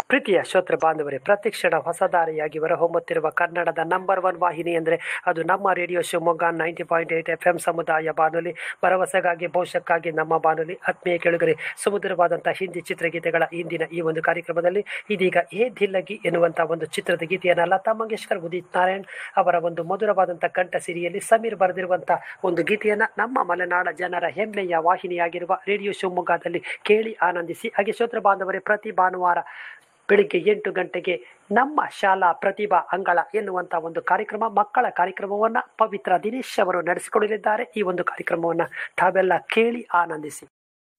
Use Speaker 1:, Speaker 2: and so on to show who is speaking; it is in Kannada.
Speaker 1: ಪ್ರೀತಿಯ ಶ್ರೋತೃ ಬಾಂಧವರೇ ಪ್ರತಿಕ್ಷಣ ಹೊಸದಾರಿಯಾಗಿ ಹೊರಹೊಮ್ಮುತ್ತಿರುವ ಕನ್ನಡದ ನಂಬರ್ ಒನ್ ವಾಹಿನಿ ಅಂದರೆ ಅದು ನಮ್ಮ radio Shivamogga ninety point eight F M ಸಮುದಾಯ ಬಾನುಲಿ ಭರವಸೆಗಾಗಿ ಭವಿಷ್ಯಕ್ಕಾಗಿ ನಮ್ಮ ಬಾನುಲಿ ಆತ್ಮೀಯ ಕೆಳಗರೆ ಸುಮಧುರವಾದಂಥ ಹಿಂದಿ ಚಿತ್ರಗೀತೆಗಳ ಇಂದಿನ ಈ ಒಂದು ಕಾರ್ಯಕ್ರಮದಲ್ಲಿ ಇದೀಗ ಏ ದಿಲ್ಲಗಿ ಎನ್ನುವಂಥ ಒಂದು ಚಿತ್ರದ ಗೀತೆಯನ್ನು ಲತಾ ಮಂಗೇಶ್ಕರ್ ಉದಿತ್ ನಾರಾಯಣ್ ಅವರ ಒಂದು ಮಧುರವಾದಂಥ ಕಂಠ ಸಿರಿಯಲ್ಲಿ ಸಮೀರ್ ಬರೆದಿರುವಂಥ ಒಂದು ಗೀತೆಯನ್ನು ನಮ್ಮ ಮಲೆನಾಡ ಜನರ ಹೆಮ್ಮೆಯ ವಾಹಿನಿಯಾಗಿರುವ ರೇಡಿಯೋ ಶಿವಮೊಗ್ಗದಲ್ಲಿ ಕೇಳಿ ಆನಂದಿಸಿ ಹಾಗೆ ಶ್ರೋತೃ ಬಾಂಧವರೇ ಪ್ರತಿ ಭಾನುವಾರ ಬೆಳಿಗ್ಗೆ ಎಂಟು ಗಂಟೆಗೆ ನಮ್ಮ ಶಾಲಾ ಪ್ರತಿಭಾ ಅಂಗಳ ಎನ್ನುವಂಥ ಒಂದು ಕಾರ್ಯಕ್ರಮ ಮಕ್ಕಳ ಕಾರ್ಯಕ್ರಮವನ್ನು ಪವಿತ್ರ ದಿನೇಶ್ ಅವರು ನಡೆಸಿಕೊಡಲಿದ್ದಾರೆ ಈ ಒಂದು ಕಾರ್ಯಕ್ರಮವನ್ನು ತಾವೆಲ್ಲ ಕೇಳಿ ಆನಂದಿಸಿ